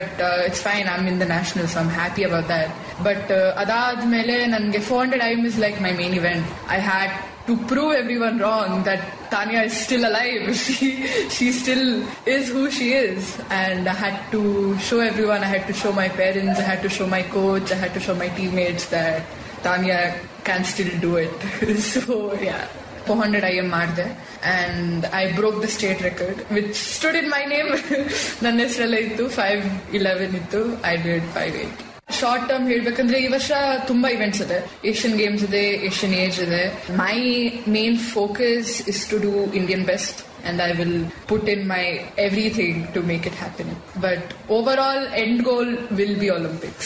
It's fine I in the national so I'm happy about that but ಅದಾದ್ಮೇಲೆ ನನಗೆ four hundred I is like my main event I had to prove everyone wrong that Tanya is still alive. She she still is who she is, and I had to show everyone. I had to show my parents. I had to show my coach. I had to show my teammates that Tanya can still do it. so yeah. 400 IM ಮಾಡಿದೆ and I broke the state record which stood in my name ನನ್ನ ಹೆಸರಲ್ಲೇ ಇತ್ತು five eleven ಇತ್ತು I did five eight short term ಹೇಳ್ಬೇಕಂದ್ರೆ ಈ ವರ್ಷ ತುಂಬಾ events ಇದೆ ಏಷ್ಯನ್ ಗೇಮ್ಸ್ ಇದೆ ಏಷ್ಯನ್ ಏಜ್ ಇದೆ my main focus is to do Indian best and I will put in my everything to make it happen. But overall, end goal will be Olympics.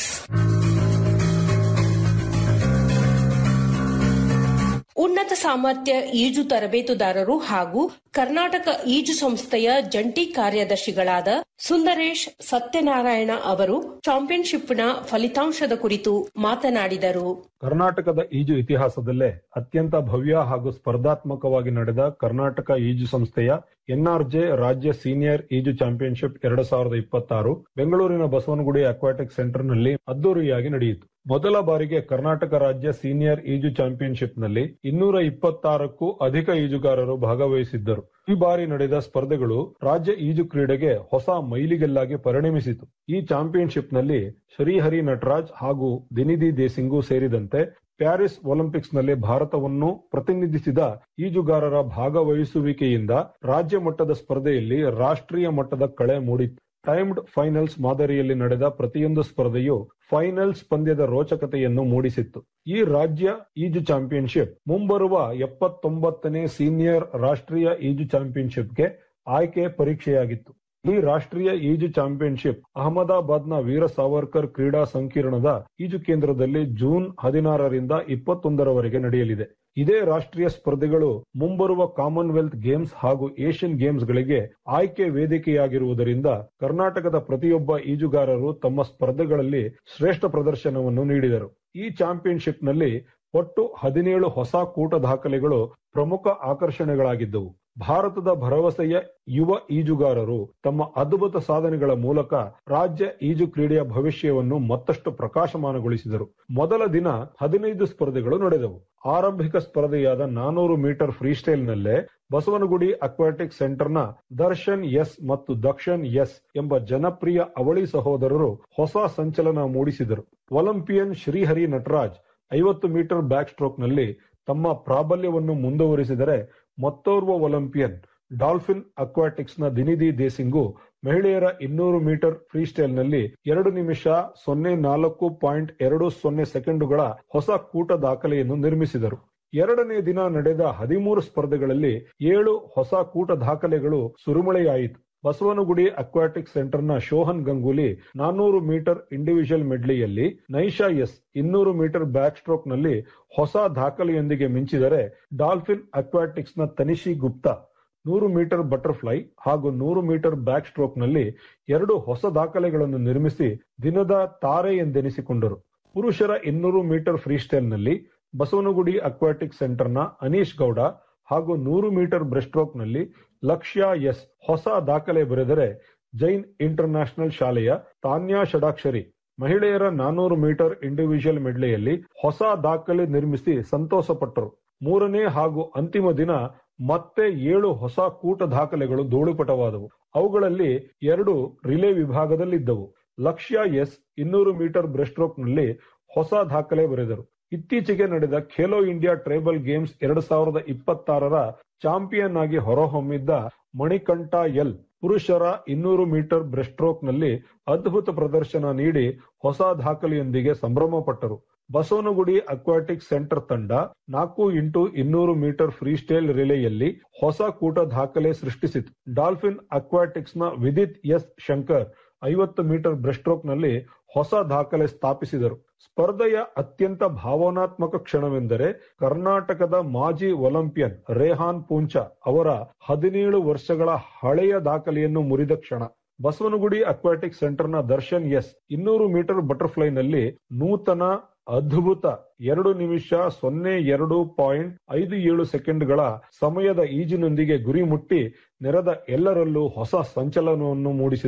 ಉನ್ನತ ಸಾಮರ್ಥ್ಯ ಈಜು ತರಬೇತುದಾರರು ಹಾಗೂ ಕರ್ನಾಟಕ ಈಜು ಸಂಸ್ಥೆಯ ಜಂಟಿ ಕಾರ್ಯದರ್ಶಿಗಳಾದ ಸುಂದರೇಶ್ ಸತ್ಯನಾರಾಯಣ ಅವರು ಚಾಂಪಿಯನ್ಶಿಪ್ನ ಫಲಿತಾಂಶದ ಕುರಿತು ಮಾತನಾಡಿದರು ಕರ್ನಾಟಕದ ಈಜು ಇತಿಹಾಸದಲ್ಲೇ ಅತ್ಯಂತ ಭವ್ಯ ಹಾಗೂ ಸ್ಪರ್ಧಾತ್ಮಕವಾಗಿ ನಡೆದ ಕರ್ನಾಟಕ ಈಜು ಸಂಸ್ಥೆಯ ಎನ್ಆರ್ಜೆ ರಾಜ್ಯ ಸೀನಿಯರ್ ಈಜು ಚಾಂಪಿಯನ್ಶಿಪ್ ಎರಡ್ ಸಾವಿರದ ಇಪ್ಪತ್ತಾರು ಬೆಂಗಳೂರಿನ ಬಸವನಗುಡಿ ಅಕ್ವಾಟಿಕ್ ಸೆಂಟರ್ನಲ್ಲಿ ಅದ್ದೂರಿಯಾಗಿ ನಡೆಯಿತು ಮೊದಲ ಬಾರಿಗೆ ಕರ್ನಾಟಕ ರಾಜ್ಯ ಸೀನಿಯರ್ ಈಜು ಚಾಂಪಿಯನ್ಶಿಪ್ನಲ್ಲಿ ಇನ್ನೂರ ಇಪ್ಪತ್ತಾರಕ್ಕೂ ಅಧಿಕ ಈಜುಗಾರರು ಭಾಗವಹಿಸಿದ್ದರು ಈ ಬಾರಿ ನಡೆದ ಸ್ಪರ್ಧೆಗಳು ರಾಜ್ಯ ಈಜು ಕ್ರೀಡೆಗೆ ಹೊಸ ಮೈಲಿಗಲ್ಲಾಗಿ ಪರಿಣಮಿಸಿತು ಈ ಚಾಂಪಿಯನ್ಶಿಪ್ನಲ್ಲಿ ಶ್ರೀಹರಿ ನಟರಾಜ್ ಹಾಗೂ ದಿನಿಧಿ ದೇಸಿಂಗು ಸೇರಿದಂತೆ ಪ್ಯಾರಿಸ್ ಒಲಿಂಪಿಕ್ಸ್ನಲ್ಲಿ ಭಾರತವನ್ನು ಪ್ರತಿನಿಧಿಸಿದ ಈಜುಗಾರರ ಭಾಗವಹಿಸುವಿಕೆಯಿಂದ ರಾಜ್ಯ ಮಟ್ಟದ ಸ್ಪರ್ಧೆಯಲ್ಲಿ ರಾಷ್ಟ್ರೀಯ ಮಟ್ಟದ ಕಳೆ ಮೂಡಿತ್ತು ಟೈಮ್ಡ್ ಫೈನಲ್ಸ್ ಮಾದರಿಯಲ್ಲಿ ನಡೆದ ಪ್ರತಿಯೊಂದು ಸ್ಪರ್ಧೆಯು ಫೈನಲ್ಸ್ ಪಂದ್ಯದ ರೋಚಕತೆಯನ್ನು ಮೂಡಿಸಿತ್ತು ಈ ರಾಜ್ಯ ಈಜು ಚಾಂಪಿಯನ್ಶಿಪ್ ಮುಂಬರುವ ಎಪ್ಪತ್ತೊಂಬತ್ತನೇ ಸೀನಿಯರ್ ರಾಷ್ಟ್ರೀಯ ಈಜು ಚಾಂಪಿಯನ್ಶಿಪ್ಗೆ ಆಯ್ಕೆ ಪರೀಕ್ಷೆಯಾಗಿತ್ತು ಈ ರಾಷ್ಟ್ರೀಯ ಈಜು ಚಾಂಪಿಯನ್ಶಿಪ್ ಅಹಮದಾಬಾದ್ನ ವೀರ ಸಾವರ್ಕರ್ ಕ್ರೀಡಾ ಸಂಕೀರ್ಣದ ಈಜು ಕೇಂದ್ರದಲ್ಲಿ ಜೂನ್ ಹದಿನಾರರಿಂದ ಇಪ್ಪತ್ತೊಂದರವರೆಗೆ ನಡೆಯಲಿದೆ ಇದೇ ರಾಷ್ಟ್ರೀಯ ಸ್ಪರ್ಧೆಗಳು ಮುಂಬರುವ ಕಾಮನ್ವೆಲ್ತ್ ಗೇಮ್ಸ್ ಹಾಗೂ ಏಷ್ಯನ್ ಗೇಮ್ಸ್ಗಳಿಗೆ ಆಯ್ಕೆ ವೇದಿಕೆಯಾಗಿರುವುದರಿಂದ ಕರ್ನಾಟಕದ ಪ್ರತಿಯೊಬ್ಬ ಈಜುಗಾರರು ತಮ್ಮ ಸ್ಪರ್ಧೆಗಳಲ್ಲಿ ಶ್ರೇಷ್ಠ ಪ್ರದರ್ಶನವನ್ನು ನೀಡಿದರು ಈ ಚಾಂಪಿಯನ್ಶಿಪ್ನಲ್ಲಿ ಒಟ್ಟು ಹದಿನೇಳು ಹೊಸ ಕೂಟ ದಾಖಲೆಗಳು ಪ್ರಮುಖ ಆಕರ್ಷಣೆಗಳಾಗಿದ್ದವು ಭಾರತದ ಭರವಸೆಯ ಯುವ ಈಜುಗಾರರು ತಮ್ಮ ಅದ್ಭುತ ಸಾಧನೆಗಳ ಮೂಲಕ ರಾಜ್ಯ ಈಜು ಕ್ರೀಡೆಯ ಭವಿಷ್ಯವನ್ನು ಮತ್ತಷ್ಟು ಪ್ರಕಾಶಮಾನಗೊಳಿಸಿದರು ಮೊದಲ ದಿನ ಹದಿನೈದು ಸ್ಪರ್ಧೆಗಳು ನಡೆದವು ಆರಂಭಿಕ ಸ್ಪರ್ಧೆಯಾದ ನಾನೂರು ಮೀಟರ್ ಫ್ರೀಸ್ಟೈಲ್ನಲ್ಲೇ ಬಸವನಗುಡಿ ಅಕ್ವಾಟಿಕ್ ಸೆಂಟರ್ನ ದರ್ಶನ್ ಎಸ್ ಮತ್ತು ದಕ್ಷನ್ ಎಸ್ ಎಂಬ ಜನಪ್ರಿಯ ಅವಳಿ ಸಹೋದರರು ಹೊಸ ಸಂಚಲನ ಮೂಡಿಸಿದರು ಒಲಿಂಪಿಯನ್ ಶ್ರೀಹರಿ ನಟರಾಜ್ ಐವತ್ತು ಮೀಟರ್ ಬ್ಯಾಕ್ ಸ್ಟ್ರೋಕ್ನಲ್ಲಿ ತಮ್ಮ ಪ್ರಾಬಲ್ಯವನ್ನು ಮುಂದುವರಿಸಿದರೆ ಮತ್ತೋರ್ವ ಒಲಿಂಪಿಯನ್ ಡಾಲ್ಫಿನ್ ಅಕ್ವಾಟಿಕ್ಸ್ನ ದಿನಿಧಿ ದೇಸಿಂಗು ಮಹಿಳೆಯರ ಇನ್ನೂರು ಮೀಟರ್ ಫ್ರೀಸ್ಟೈಲ್ನಲ್ಲಿ ಎರಡು ನಿಮಿಷ ಸೊನ್ನೆ ನಾಲ್ಕು ಪಾಯಿಂಟ್ ಎರಡು ಸೊನ್ನೆ ಸೆಕೆಂಡುಗಳ ಹೊಸ ಕೂಟ ದಾಖಲೆಯನ್ನು ನಿರ್ಮಿಸಿದರು ಎರಡನೇ ದಿನ ನಡೆದ ಹದಿಮೂರು ಸ್ಪರ್ಧೆಗಳಲ್ಲಿ ಏಳು ಹೊಸ ಕೂಟ ದಾಖಲೆಗಳು ಸುರುಮಳೆಯಾಯಿತು ಬಸವನಗುಡಿ ಅಕ್ವಾಟಿಕ್ ಸೆಂಟರ್ನ ಶೋಹನ್ ಗಂಗೂಲಿ ನಾನ್ನೂರು ಮೀಟರ್ ಇಂಡಿವಿಜುವಲ್ ಮೆಡ್ಲಿಯಲ್ಲಿ ನೈಶಾ ಎಸ್ ಇನ್ನೂರು ಮೀಟರ್ ಬ್ಯಾಕ್ ಸ್ಟ್ರೋಕ್ ನಲ್ಲಿ ಹೊಸ ದಾಖಲೆಯೊಂದಿಗೆ ಮಿಂಚಿದರೆ ಡಾಲ್ಫಿನ್ ಅಕ್ವಾಟಿಕ್ಸ್ನ ತನಿಷಿ ಗುಪ್ತಾ ನೂರು ಮೀಟರ್ ಬಟರ್ಫ್ಲೈ ಹಾಗೂ ನೂರು ಮೀಟರ್ ಬ್ಯಾಕ್ ಸ್ಟ್ರೋಕ್ ನಲ್ಲಿ ಎರಡು ಹೊಸ ದಾಖಲೆಗಳನ್ನು ನಿರ್ಮಿಸಿ ದಿನದ ತಾರೆ ಎಂದೆನಿಸಿಕೊಂಡರು ಪುರುಷರ ಇನ್ನೂರು ಮೀಟರ್ ಫ್ರೀಸ್ಟೈಲ್ನಲ್ಲಿ ಬಸವನಗುಡಿ ಅಕ್ವಾಟಿಕ್ ಸೆಂಟರ್ನ ಅನೀಶ್ ಗೌಡ ಹಾಗೂ ನೂರು ಮೀಟರ್ ಬ್ರೆಸ್ಟ್ರೋಕ್ ನಲ್ಲಿ ಲಕ್ಷ್ಯ ಎಸ್ ಹೊಸ ದಾಖಲೆ ಬರೆದರೆ ಜೈನ್ ಇಂಟರ್ ನ್ಯಾಷನಲ್ ಶಾಲೆಯ ತಾನ್ಯಾ ಷಡಾಕ್ಷರಿ ಮಹಿಳೆಯರ ನಾನೂರು ಮೀಟರ್ ಇಂಡಿವಿಜುವಲ್ ಮೆಡ್ಲೆಯಲ್ಲಿ ಹೊಸ ದಾಖಲೆ ನಿರ್ಮಿಸಿ ಸಂತೋಷಪಟ್ಟರು ಮೂರನೇ ಹಾಗೂ ಅಂತಿಮ ದಿನ ಮತ್ತೆ ಏಳು ಹೊಸ ಕೂಟ ದಾಖಲೆಗಳು ಧೂಳುಪಟವಾದವು ಅವುಗಳಲ್ಲಿ ಎರಡು ರಿಲೇ ವಿಭಾಗದಲ್ಲಿದ್ದವು ಲಕ್ಷ್ಯ ಎಸ್ ಇನ್ನೂರು ಮೀಟರ್ ಬ್ರೆಸ್ಟ್ರೋಕ್ ನಲ್ಲಿ ಹೊಸ ದಾಖಲೆ ಬರೆದರು ಇತ್ತೀಚೆಗೆ ನಡೆದ ಖೇಲೋ ಇಂಡಿಯಾ ಟ್ರೈಬಲ್ ಗೇಮ್ಸ್ ಎರಡ್ ಸಾವಿರದ ಇಪ್ಪತ್ತಾರರ ಚಾಂಪಿಯನ್ ಆಗಿ ಹೊರಹೊಮ್ಮಿದ್ದ ಮಣಿಕಂಠ ಎಲ್ ಪುರುಷರ ಇನ್ನೂರು ಮೀಟರ್ ಬ್ರೆಸ್ಟ್ರೋಕ್ ನಲ್ಲಿ ಅದ್ಭುತ ಪ್ರದರ್ಶನ ನೀಡಿ ಹೊಸ ದಾಖಲೆಯೊಂದಿಗೆ ಸಂಭ್ರಮ ಪಟ್ಟರು ಬಸವನಗುಡಿ ಅಕ್ವಾಟಿಕ್ ಸೆಂಟರ್ ತಂಡ ನಾಲ್ಕು ಇಂಟು ಇನ್ನೂರು ಮೀಟರ್ ಫ್ರೀಸ್ಟೈಲ್ ರಿಲೆಯಲ್ಲಿ ಹೊಸ ಕೂಟ ದಾಖಲೆ ಸೃಷ್ಟಿಸಿತು ಡಾಲ್ಫಿನ್ ಅಕ್ವಾಟಿಕ್ಸ್ ನ ವಿದಿತ್ ಎಸ್ ಶಂಕರ್ ಐವತ್ತು ಮೀಟರ್ ಬ್ರೆಸ್ಟ್ರೋಕ್ ನಲ್ಲಿ ಹೊಸ ದಾಖಲೆ ಸ್ಥಾಪಿಸಿದರು ಸ್ಪರ್ಧೆಯ ಅತ್ಯಂತ ಭಾವನಾತ್ಮಕ ಕ್ಷಣವೆಂದರೆ ಕರ್ನಾಟಕದ ಮಾಜಿ ಒಲಿಂಪಿಯನ್ ರೇಹಾನ್ ಪೂಂಚಾ ಅವರ ಹದಿನೇಳು ವರ್ಷಗಳ ಹಳೆಯ ದಾಖಲೆಯನ್ನು ಮುರಿದ ಕ್ಷಣ ಬಸವನಗುಡಿ ಅಕ್ವಾಟಿಕ್ ಸೆಂಟರ್ನ ದರ್ಶನ್ ಎಸ್ ಇನ್ನೂರು ಮೀಟರ್ ಬಟರ್ಫ್ಲೈನಲ್ಲಿ ನೂತನ ಅದ್ಭುತ ಎರಡು ನಿಮಿಷ ಸೊನ್ನೆ ಎರಡು ಪಾಯಿಂಟ್ ಐದು ಏಳು ಸೆಕೆಂಡ್ಗಳ ಸಮಯದ ಈಜಿನೊಂದಿಗೆ ಗುರಿ ಮುಟ್ಟಿ ನೆರೆದ ಎಲ್ಲರಲ್ಲೂ ಹೊಸ ಸಂಚಲನವನ್ನು ಮೂಡಿಸಿದರು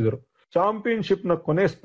ಚಾಂಪಿಯನ್ಶಿಪ್ನ ಕೊನೆ